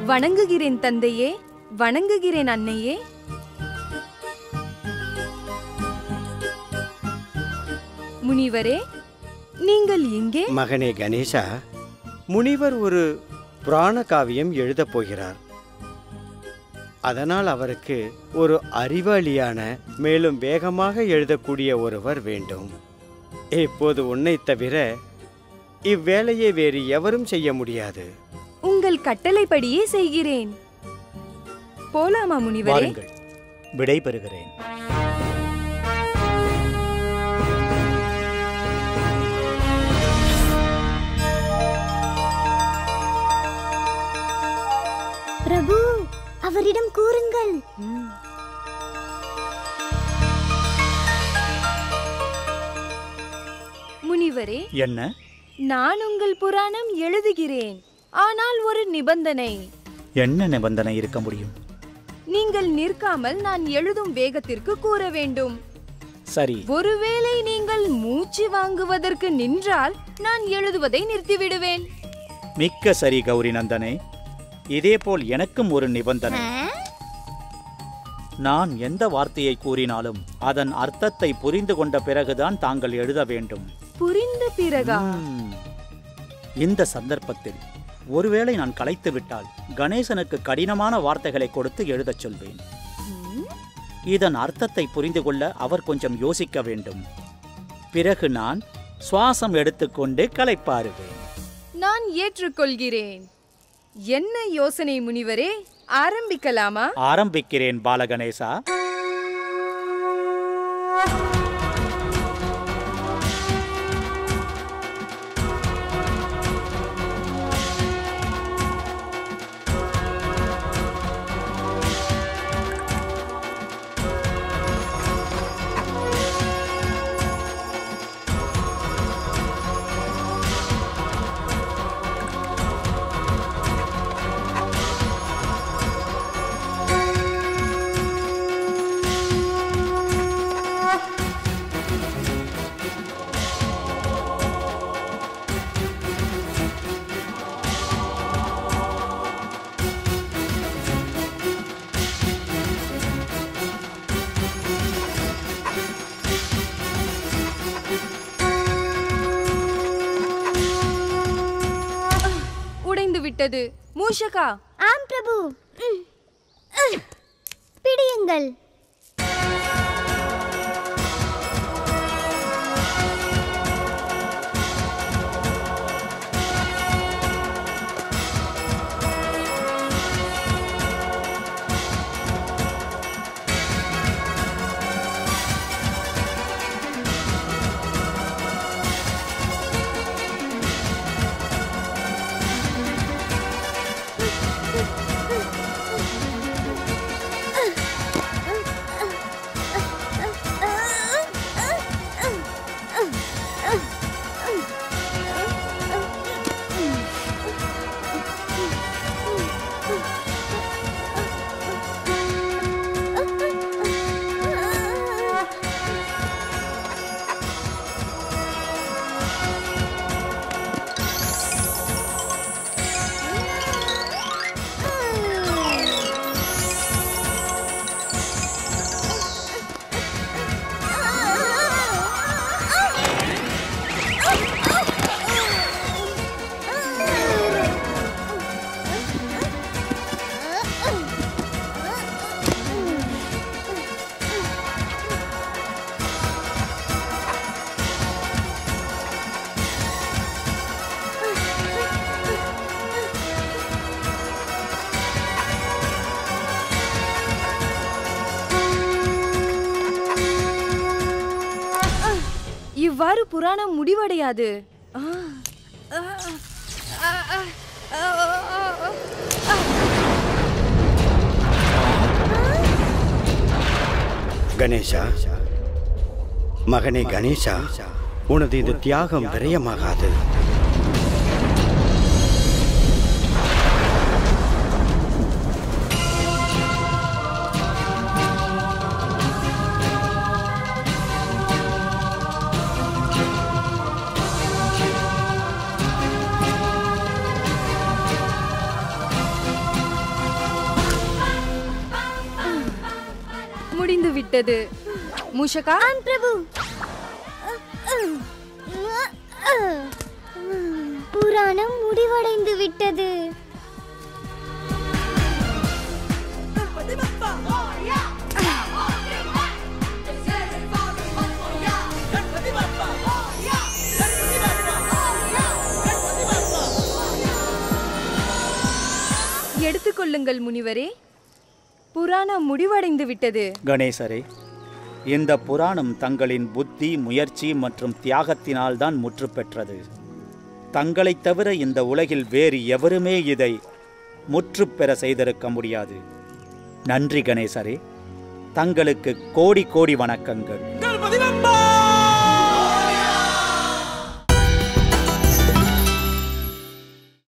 வணங்குகிறேன் தந்தையே வணங்குகிறேன் அன்னையே முனிவரே நீங்கள் இங்கே மகனே கணேசா முனிவர் ஒரு புராண காவியம் எழுதப் போகிறார் அதனால் அவருக்கு ஒரு அறிவாளியான மேலும் வேகமாக எழுதக்கூடிய ஒருவர் வேண்டும் இப்போது உன்னைத் தவிர இவ்வேலையை வேறு எவரும் செய்ய முடியாது உங்கள் கட்டளைப்படியே செய்கிறேன் போலாமா முனிவரே வாருங்கள் விடை பெறுகிறேன் பிரபு அவரிடம் கூறுங்கள் ம். முனிவரே என்ன நான் உங்கள் புராணம் எழுதுகிறேன் ஆனால் ஒரு நிபந்தனை என்ன நிபந்தனை இருக்க முடியும் நீங்கள் நிற்காமல் நான் எழுதும் வேகத்திற்கு கூற வேண்டும் சரி ஒருவேளை நீங்கள் மூச்சு வாங்குவதற்கு நின்றால் நான் எழுதுவதை நிறுத்திவிடுவேன் மிக்க சரி கௌரி நந்தனே இதேபோல் எனக்கும் ஒரு நிபந்தனை நான் எந்த வார்த்தையை கூறினாலும் அதன் அர்த்தத்தை புரிந்து கொண்ட பிறகுதான் தாங்கள் எழுத வேண்டும் புரிந்த பிறகா ம். இந்த சந்தர்ப்பத்தில் ஒருவேளை நான் கலைத்து விட்டால் கணேசனுக்கு கடினமான வார்த்தைகளை கொடுத்து எழுதச் சொல்வேன் ம், இதன் அர்த்தத்தை புரிந்து கொள்ள அவர் கொஞ்சம் யோசிக்க வேண்டும் பிறகு நான் சுவாசம் எடுத்துக்கொண்டு களைப்பாருவேன் நான் ஏற்றுக்கொள்கிறேன் என்ன யோசனை முனிவரே ஆரம்பிக்கலாமா ஆரம்பிக்கிறேன் பாலகணேசா உடைந்து விட்டது மூஷகா ஆம் பிரபு ம். ம். பிடியுங்கள் இவ்வாறு புராணம் முடிவடையாது ஆ, ஆ, ஆ, ஆ, ஆ, ஆ, ஆ. கணேசா மகனே கணேசா உனது இந்த தியாகம் விரயமாகாது முடிந்து விட்டது மூஷகா ஆம் பிரபு புராணம் முடிவடைந்து விட்டது எடுத்துக்கொள்ளுங்கள் முனிவரே புராணம் முடிவடைந்து விட்டது கணேசரே இந்த புராணம் தங்களின் புத்தி முயற்சி மற்றும் தியாகத்தினால்தான் முற்று பெற்றது தங்களைத் தவிர இந்த உலகில் வேறு எவருமே இதை முற்று பெற செய்திருக்க முடியாது நன்றி கணேசரே தங்களுக்கு கோடி கோடி வணக்கங்கள் கணபதி பப்பா